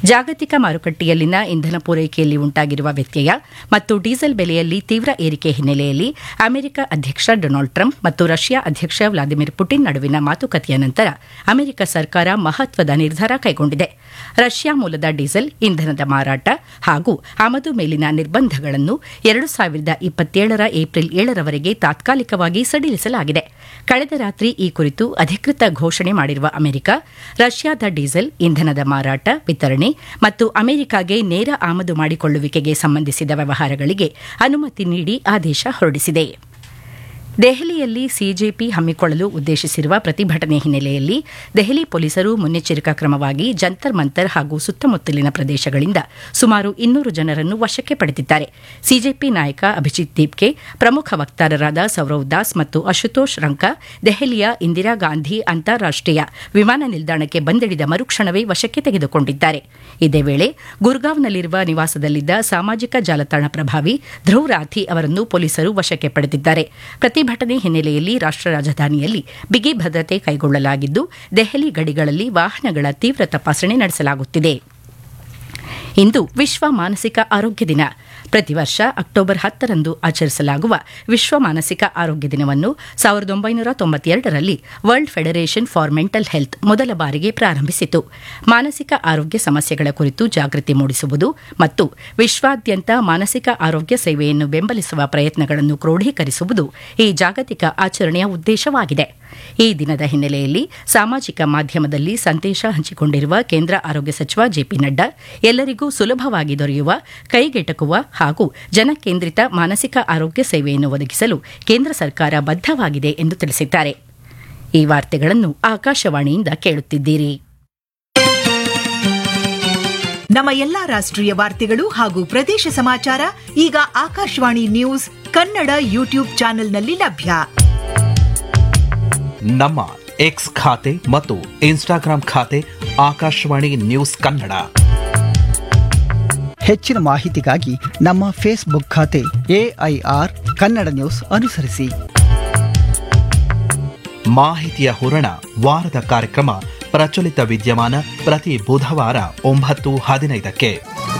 ಜಾಗತಿಕ ಮಾರುಕಟ್ಟೆಯಲ್ಲಿನ ಇಂಧನ ಪೂರೈಕೆಯಲ್ಲಿ ಉಂಟಾಗಿರುವ ವ್ಯತ್ಯಯ ಮತ್ತು ಡೀಸೆಲ್ ಬೆಲೆಯಲ್ಲಿ ತೀವ್ರ ಏರಿಕೆ ಹಿನ್ನೆಲೆಯಲ್ಲಿ ಅಮೆರಿಕ ಅಧ್ಯಕ್ಷ ಡೊನಾಲ್ಡ್ ಟ್ರಂಪ್ ಮತ್ತು ರಷ್ಯಾ ಅಧ್ಯಕ್ಷ ವ್ಲಾದಿಮಿರ್ ಪುಟಿನ್ ನಡುವಿನ ಮಾತುಕತೆಯ ನಂತರ ಅಮೆರಿಕ ಸರ್ಕಾರ ಮಹತ್ವದ ನಿರ್ಧಾರ ಕೈಗೊಂಡಿದೆ ರಷ್ಯಾ ಮೂಲದ ಡೀಸೆಲ್ ಇಂಧನದ ಮಾರಾಟ ಹಾಗೂ ಆಮದು ಮೇಲಿನ ನಿರ್ಬಂಧಗಳನ್ನು ಎರಡು ಸಾವಿರದ ಇಪ್ಪತ್ತೇಳರ ಏಪ್ರಿಲ್ ಏಳರವರೆಗೆ ತಾತ್ಕಾಲಿಕವಾಗಿ ಸಡಿಲಿಸಲಾಗಿದೆ ಕಳೆದ ರಾತ್ರಿ ಈ ಕುರಿತು ಅಧಿಕೃತ ಘೋಷಣೆ ಮಾಡಿರುವ ಅಮೆರಿಕ ರಷ್ಯಾದ ಡೀಸೆಲ್ ಇಂಧನದ ಮಾರಾಟ ವಿತರಣೆ ಮತ್ತು ಅಮೆರಿಕಾಗೆ ನೇರ ಆಮದು ಮಾಡಿಕೊಳ್ಳುವಿಕೆಗೆ ಸಂಬಂಧಿಸಿದ ವ್ಯವಹಾರಗಳಿಗೆ ಅನುಮತಿ ನೀಡಿ ಆದೇಶ ಹೊರಡಿಸಿದೆ ದೆಹಲಿಯಲ್ಲಿ ಸಿಜೆಪಿ ಹಮ್ಮಿಕೊಳ್ಳಲು ಉದ್ದೇಶಿಸಿರುವ ಪ್ರತಿಭಟನೆ ಹಿನ್ನೆಲೆಯಲ್ಲಿ ದೆಹಲಿ ಪೊಲೀಸರು ಮುನ್ನೆಚ್ಚರಿಕಾ ಕ್ರಮವಾಗಿ ಜಂತರ್ ಮಂತರ್ ಹಾಗೂ ಸುತ್ತಮುತ್ತಲಿನ ಪ್ರದೇಶಗಳಿಂದ ಸುಮಾರು ಇನ್ನೂರು ಜನರನ್ನು ವಶಕ್ಕೆ ಪಡೆದಿದ್ದಾರೆ ಸಿಜೆಪಿ ನಾಯಕ ಅಭಿಜಿತ್ ದೀಪ್ಗೆ ಪ್ರಮುಖ ವಕ್ತಾರರಾದ ಸೌರವ್ ದಾಸ್ ಮತ್ತು ಅಶುತೋಷ್ ರಂಕ ದೆಹಲಿಯ ಇಂದಿರಾ ಗಾಂಧಿ ಅಂತಾರಾಷ್ಟೀಯ ವಿಮಾನ ನಿಲ್ದಾಣಕ್ಕೆ ಬಂದಿಳಿದ ಮರುಕ್ಷಣವೇ ವಶಕ್ಕೆ ತೆಗೆದುಕೊಂಡಿದ್ದಾರೆ ಇದೇ ವೇಳೆ ಗುರ್ಗಾವ್ನಲ್ಲಿರುವ ನಿವಾಸದಲ್ಲಿದ್ದ ಸಾಮಾಜಿಕ ಜಾಲತಾಣ ಪ್ರಭಾವಿ ಧ್ರುವ್ ರಾಥಿ ಅವರನ್ನು ಪೊಲೀಸರು ವಶಕ್ಕೆ ಪಡೆದಿದ್ದಾರೆ ಪ್ರತಿಭಟನೆ ಹಿನ್ನೆಲೆಯಲ್ಲಿ ರಾಷ್ಟ ರಾಜಧಾನಿಯಲ್ಲಿ ಬಿಗಿ ಭದ್ರತೆ ಕೈಗೊಳ್ಳಲಾಗಿದ್ದು ದೆಹಲಿ ಗಡಿಗಳಲ್ಲಿ ವಾಹನಗಳ ತೀವ್ರ ತಪಾಸಣೆ ನಡೆಸಲಾಗುತ್ತಿದೆ ಇಂದು ವಿಶ್ವ ಮಾನಸಿಕ ಆರೋಗ್ಯ ದಿನ ಪ್ರತಿ ವರ್ಷ ಅಕ್ಟೋಬರ್ ಹತ್ತರಂದು ಆಚರಿಸಲಾಗುವ ವಿಶ್ವ ಮಾನಸಿಕ ಆರೋಗ್ಯ ದಿನವನ್ನು ಸಾವಿರದ ಒಂಬೈನೂರ ತೊಂಬತ್ತೆರಡರಲ್ಲಿ world federation for mental health ಮೊದಲ ಬಾರಿಗೆ ಪ್ರಾರಂಭಿಸಿತು ಮಾನಸಿಕ ಆರೋಗ್ಯ ಸಮಸ್ಯೆಗಳ ಕುರಿತು ಜಾಗೃತಿ ಮೂಡಿಸುವುದು ಮತ್ತು ವಿಶ್ವಾದ್ಯಂತ ಮಾನಸಿಕ ಆರೋಗ್ಯ ಸೇವೆಯನ್ನು ಬೆಂಬಲಿಸುವ ಪ್ರಯತ್ನಗಳನ್ನು ಕ್ರೋಢೀಕರಿಸುವುದು ಈ ಜಾಗತಿಕ ಆಚರಣೆಯ ಉದ್ದೇಶವಾಗಿದೆ ಈ ದಿನದ ಹಿನ್ನೆಲೆಯಲ್ಲಿ ಸಾಮಾಜಿಕ ಮಾಧ್ಯಮದಲ್ಲಿ ಸಂದೇಶ ಹಂಚಿಕೊಂಡಿರುವ ಕೇಂದ್ರ ಆರೋಗ್ಯ ಸಚಿವ ಜೆಪಿ ನಡ್ಡಾ ಎಲ್ಲರಿಗೂ ಸುಲಭವಾಗಿ ದೊರೆಯುವ ಕೈಗೆಟಕುವ ಹಾಗೂ ಜನಕೇಂದ್ರಿತ ಮಾನಸಿಕ ಆರೋಗ್ಯ ಸೇವೆಯನ್ನು ಒದಗಿಸಲು ಕೇಂದ್ರ ಸರ್ಕಾರ ಬದ್ಧವಾಗಿದೆ ಎಂದು ತಿಳಿಸಿದ್ದಾರೆ ಈ ವಾರ್ತೆಗಳನ್ನು ಆಕಾಶವಾಣಿಯಿಂದ ಕೇಳುತ್ತಿದ್ದೀರಿ ನಮ್ಮ ಎಲ್ಲಾ ರಾಷ್ಟ್ರೀಯ ವಾರ್ತೆಗಳು ಹಾಗೂ ಪ್ರದೇಶ ಸಮಾಚಾರ ಈಗ ಆಕಾಶವಾಣಿ ನ್ಯೂಸ್ ಕನ್ನಡ ಯೂಟ್ಯೂಬ್ ಚಾನೆಲ್ನಲ್ಲಿ ಲಭ್ಯ ನಮ್ಮ ಎಕ್ಸ್ ಖಾತೆ ಮತ್ತು ಇನ್ಸ್ಟಾಗ್ರಾಂ ಖಾತೆ ಆಕಾಶವಾಣಿ ನ್ಯೂಸ್ ಕನ್ನಡ ಹೆಚ್ಚಿನ ಮಾಹಿತಿಗಾಗಿ ನಮ್ಮ ಫೇಸ್ಬುಕ್ ಖಾತೆ ಎಐಆರ್ ಕನ್ನಡ ನ್ಯೂಸ್ ಅನುಸರಿಸಿ ಮಾಹಿತಿಯ ಹೂರಣ ವಾರದ ಕಾರ್ಯಕ್ರಮ ಪ್ರಚಲಿತ ವಿದ್ಯಮಾನ ಪ್ರತಿ ಬುಧವಾರ ಒಂಬತ್ತು ಹದಿನೈದಕ್ಕೆ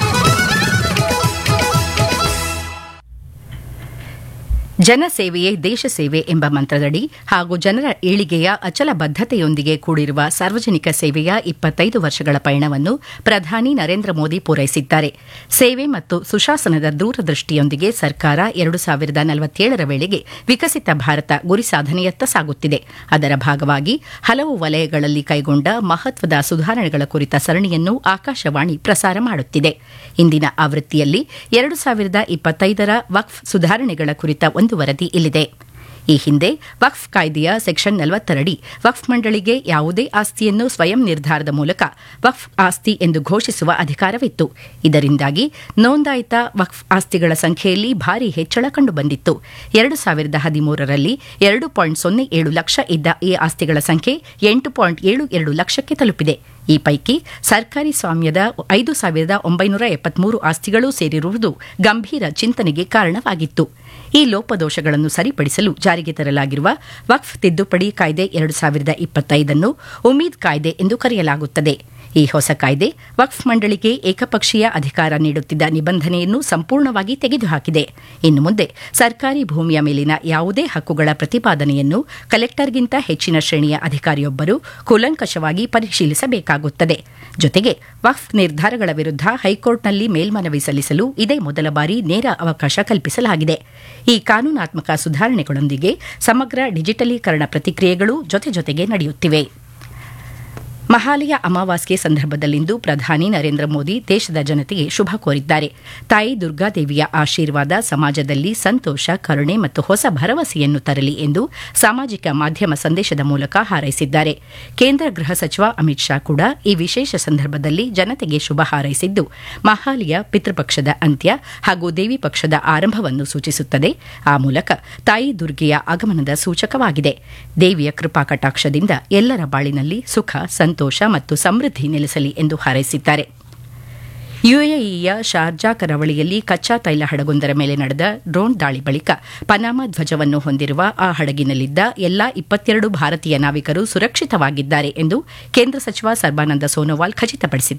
ಜನಸೇವೆಯೇ ದೇಶ ಸೇವೆ ಎಂಬ ಮಂತ್ರದಡಿ ಹಾಗೂ ಜನರ ಏಳಿಗೆಯ ಅಚಲ ಬದ್ಧತೆಯೊಂದಿಗೆ ಕೂಡಿರುವ ಸಾರ್ವಜನಿಕ ಸೇವೆಯ ಇಪ್ಪತ್ತೈದು ವರ್ಷಗಳ ಪಯಣವನ್ನು ಪ್ರಧಾನಿ ನರೇಂದ್ರ ಮೋದಿ ಪೂರೈಸಿದ್ದಾರೆ ಸೇವೆ ಮತ್ತು ಸುಶಾಸನದ ದೂರದೃಷ್ಟಿಯೊಂದಿಗೆ ಸರ್ಕಾರ ಎರಡು ಸಾವಿರದ ನಲವತ್ತೇಳರ ವೇಳೆಗೆ ವಿಕಸಿತ ಭಾರತ ಗುರಿ ಸಾಧನೆಯತ್ತ ಸಾಗುತ್ತಿದೆ ಅದರ ಭಾಗವಾಗಿ ಹಲವು ವಲಯಗಳಲ್ಲಿ ಕೈಗೊಂಡ ಮಹತ್ವದ ಸುಧಾರಣೆಗಳ ಕುರಿತ ಸರಣಿಯನ್ನು ಆಕಾಶವಾಣಿ ಪ್ರಸಾರ ಮಾಡುತ್ತಿದೆ ಇಂದಿನ ಆವೃತ್ತಿಯಲ್ಲಿ ಎರಡು ಸಾವಿರದ ಇಪ್ಪತ್ತೈದರ ವಕ್ಫ್ ಸುಧಾರಣೆಗಳ ಕುರಿತ ಒಂದು ವರದಿ ಇಲ್ಲಿದೆ ಈ ಹಿಂದೆ ವಕ್ಫ್ ಕಾಯ್ದೆಯ ಸೆಕ್ಷನ್ ನಲವತ್ತರಡಿ ವಕ್ಫ್ ಮಂಡಳಿಗೆ ಯಾವುದೇ ಆಸ್ತಿಯನ್ನು ಸ್ವಯಂ ನಿರ್ಧಾರದ ಮೂಲಕ ವಕ್ಫ್ ಆಸ್ತಿ ಎಂದು ಘೋಷಿಸುವ ಅಧಿಕಾರವಿತ್ತು ಇದರಿಂದಾಗಿ ನೋಂದಾಯಿತ ವಕ್ಫ್ ಆಸ್ತಿಗಳ ಸಂಖ್ಯೆಯಲ್ಲಿ ಭಾರಿ ಹೆಚ್ಚಳ ಕಂಡುಬಂದಿತ್ತು ಎರಡು ಸಾವಿರದ ಹದಿಮೂರರಲ್ಲಿ ಎರಡು ಪಾಯಿಂಟ್ ಸೊನ್ನೆ ಏಳು ಲಕ್ಷ ಇದ್ದ ಈ ಆಸ್ತಿಗಳ ಸಂಖ್ಯೆ ಎಂಟು ಪಾಯಿಂಟ್ ಏಳು ಎರಡು ಲಕ್ಷಕ್ಕೆ ತಲುಪಿದೆ ಈ ಪೈಕಿ ಸರ್ಕಾರಿ ಸ್ವಾಮ್ಯದ ಐದು ಸಾವಿರದ ಒಂಬೈನೂರ ಎಪ್ಪತ್ಮೂರು ಆಸ್ತಿಗಳು ಸೇರಿರುವುದು ಗಂಭೀರ ಚಿಂತನೆಗೆ ಕಾರಣವಾಗಿತ್ತು ಈ ಲೋಪದೋಷಗಳನ್ನು ಸರಿಪಡಿಸಲು ಜಾರಿಗೆ ತರಲಾಗಿರುವ ವಕ್ಫ್ ತಿದ್ದುಪಡಿ ಕಾಯ್ದೆ ಎರಡು ಸಾವಿರದ ಇಪ್ಪತ್ತೈದನ್ನು ಉಮೀದ್ ಕಾಯ್ದೆ ಎಂದು ಕರೆಯಲಾಗುತ್ತದೆ ಈ ಹೊಸ ಕಾಯ್ದೆ ವಕ್ಫ್ ಮಂಡಳಿಗೆ ಏಕಪಕ್ಷೀಯ ಅಧಿಕಾರ ನೀಡುತ್ತಿದ್ದ ನಿಬಂಧನೆಯನ್ನು ಸಂಪೂರ್ಣವಾಗಿ ತೆಗೆದುಹಾಕಿದೆ ಇನ್ನು ಮುಂದೆ ಸರ್ಕಾರಿ ಭೂಮಿಯ ಮೇಲಿನ ಯಾವುದೇ ಹಕ್ಕುಗಳ ಪ್ರತಿಪಾದನೆಯನ್ನು ಕಲೆಕ್ಟರ್ಗಿಂತ ಹೆಚ್ಚಿನ ಶ್ರೇಣಿಯ ಅಧಿಕಾರಿಯೊಬ್ಬರು ಕೂಲಂಕಷವಾಗಿ ಪರಿಶೀಲಿಸಬೇಕಾಗುತ್ತದೆ ಜೊತೆಗೆ ವಕ್ಫ್ ನಿರ್ಧಾರಗಳ ವಿರುದ್ಧ ಹೈಕೋರ್ಟ್ನಲ್ಲಿ ಮೇಲ್ಮನವಿ ಸಲ್ಲಿಸಲು ಇದೇ ಮೊದಲ ಬಾರಿ ನೇರ ಅವಕಾಶ ಕಲ್ಪಿಸಲಾಗಿದೆ ಈ ಕಾನೂನಾತ್ಮಕ ಸುಧಾರಣೆಗಳೊಂದಿಗೆ ಸಮಗ್ರ ಡಿಜಿಟಲೀಕರಣ ಪ್ರತಿಕ್ರಿಯೆಗಳು ಜೊತೆ ಜೊತೆಗೆ ನಡೆಯುತ್ತಿವೆ ಮಹಾಲಯ ಅಮಾವಾಸ್ಯೆ ಸಂದರ್ಭದಲ್ಲಿಂದು ಪ್ರಧಾನಿ ನರೇಂದ್ರ ಮೋದಿ ದೇಶದ ಜನತೆಗೆ ಶುಭ ಕೋರಿದ್ದಾರೆ ತಾಯಿ ದುರ್ಗಾದೇವಿಯ ಆಶೀರ್ವಾದ ಸಮಾಜದಲ್ಲಿ ಸಂತೋಷ ಕರುಣೆ ಮತ್ತು ಹೊಸ ಭರವಸೆಯನ್ನು ತರಲಿ ಎಂದು ಸಾಮಾಜಿಕ ಮಾಧ್ಯಮ ಸಂದೇಶದ ಮೂಲಕ ಹಾರೈಸಿದ್ದಾರೆ ಕೇಂದ್ರ ಗೃಹ ಸಚಿವ ಅಮಿತ್ ಶಾ ಕೂಡ ಈ ವಿಶೇಷ ಸಂದರ್ಭದಲ್ಲಿ ಜನತೆಗೆ ಶುಭ ಹಾರೈಸಿದ್ದು ಮಹಾಲಯ ಪಿತೃಪಕ್ಷದ ಅಂತ್ಯ ಹಾಗೂ ದೇವಿ ಪಕ್ಷದ ಆರಂಭವನ್ನು ಸೂಚಿಸುತ್ತದೆ ಆ ಮೂಲಕ ತಾಯಿ ದುರ್ಗೆಯ ಆಗಮನದ ಸೂಚಕವಾಗಿದೆ ದೇವಿಯ ಕೃಪಾ ಕಟಾಕ್ಷದಿಂದ ಎಲ್ಲರ ಬಾಳಿನಲ್ಲಿ ಸುಖ ಸಂತೋಷ ಮತ್ತು ಸಮೃದ್ಧಿ ನೆಲೆಸಲಿ ಎಂದು ಹಾರೈಸಿದ್ದಾರೆ ಯುಎಇಯ ಶಾರ್ಜಾ ಕರಾವಳಿಯಲ್ಲಿ ಕಚ್ಚಾ ತೈಲ ಹಡಗೊಂದರ ಮೇಲೆ ನಡೆದ ಡ್ರೋನ್ ದಾಳಿ ಬಳಿಕ ಪನಾಮ ಧ್ವಜವನ್ನು ಹೊಂದಿರುವ ಆ ಹಡಗಿನಲ್ಲಿದ್ದ ಎಲ್ಲಾ ಇಪ್ಪತ್ತೆರಡು ಭಾರತೀಯ ನಾವಿಕರು ಸುರಕ್ಷಿತವಾಗಿದ್ದಾರೆ ಎಂದು ಕೇಂದ್ರ ಸಚಿವ ಸರ್ಬಾನಂದ ಸೋನೋವಾಲ್ ಖಚಿತಪಡಿಸಿದ್ದಾರೆ